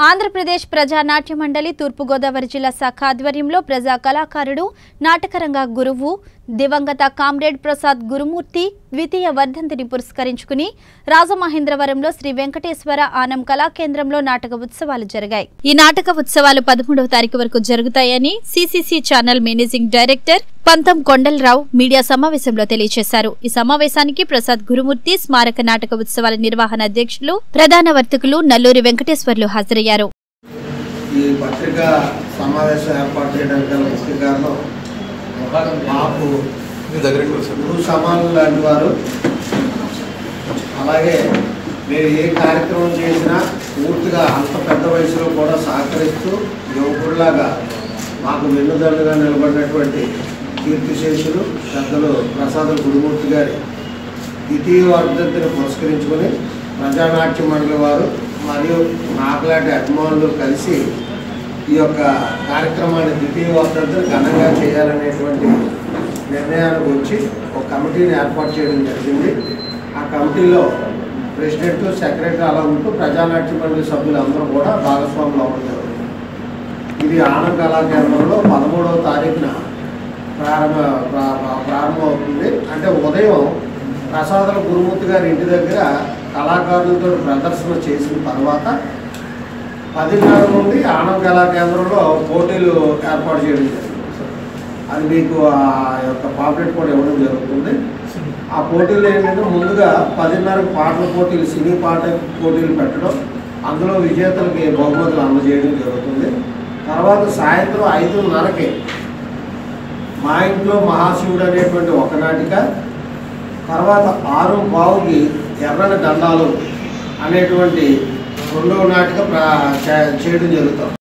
ఆంధ్రప్రదేశ్ ప్రజా నాట్య మండలి తూర్పుగోదావరి జిల్లా శాఖ ఆధ్వర్యంలో ప్రజా కళాకారుడు నాటకరంగ గురువు దివంగత కామ్రేడ్ ప్రసాద్ గురుమూర్తి ద్వితీయ వర్ధంతిని పురస్కరించుకుని రాజమహేంద్రవరంలో శ్రీ వెంకటేశ్వర ఆనం కళా కేంద్రంలో నాటక ఉత్సవాలు జరిగాయి ఈ నాటక ఉత్సవాలు పదమూడవ తారీఖు వరకు జరుగుతాయని సిసిసి ఛానల్ మేనేజింగ్ డైరెక్టర్ పంతం కొండలరావు మీడియా సమావేశంలో తెలియజేశారు ఈ సమావేశానికి ప్రసాద్ గురుమూర్తి స్మారక నాటక ఉత్సవాల నిర్వహణ అధ్యక్షులు ప్రధాన వర్తకులు నల్లూరి వెంకటేశ్వర్లు హాజరయ్యారు ఈ పత్రికా సమావేశం ఏర్పాటు చేయడానికి గల ముఖ్య కారణం మాకు గురు సమానులు లాంటి వారు అలాగే మీరు ఏ కార్యక్రమం చేసినా పూర్తిగా అంత పెద్ద వయసులో కూడా సహకరిస్తూ యువకుడిలాగా మాకు వెన్నుదన్నుగా నిలబడినటువంటి కీర్తిశేషులు పెద్దలు ప్రసాదుల గురుమూర్తి గారి ద్వితీయ వర్ధంతిని పురస్కరించుకొని ప్రజానాట్య మండలి వారు మరియు నాకులాంటి అభిమానులు కలిసి ఈ యొక్క కార్యక్రమాన్ని ద్వితీయ వర్ధంతిని ఘనంగా చేయాలనేటువంటి నిర్ణయానికి వచ్చి ఒక కమిటీని ఏర్పాటు చేయడం జరిగింది ఆ కమిటీలో ప్రెసిడెంట్ సెక్రటరీ అలా ఉంటూ ప్రజానాట్య మండలి సభ్యులందరూ కూడా భాగస్వాములు అవ్వడం జరుగుతుంది ఇది ఆనంద కళా కేంద్రంలో పదమూడవ తారీఖున ప్రారంభ ప్రా- ప్రా- ప్రారంభమవుతుంది అంటే ఉదయం ప్రసాదుల గురుమూర్తి గారి ఇంటి దగ్గర కళాకారులతో ప్రదర్శన చేసిన తర్వాత పదిన్నర నుండి ఆనంద కళా కేంద్రంలో పోటీలు ఏర్పాటు చేయడం జరిగింది అది మీకు ఆ యొక్క పాంప్లెట్ కూడా ఇవ్వడం జరుగుతుంది ఆ పోటీలు ఏంటంటే ముందుగా పదిన్నరకు పాటల పోటీలు సినీ పాట పోటీలు పెట్టడం అందులో విజేతలకి బహుమతులు అందజేయడం జరుగుతుంది తర్వాత సాయంత్రం ఐదున్నరకి మా ఇంట్లో మహాశివుడు అనేటువంటి ఒక నాటిక తర్వాత ఆరు బావుకి ఎర్రని దండాలు అనేటువంటి రెండవ నాటిక ప్రా చే- చేయడం జరుగుతుంది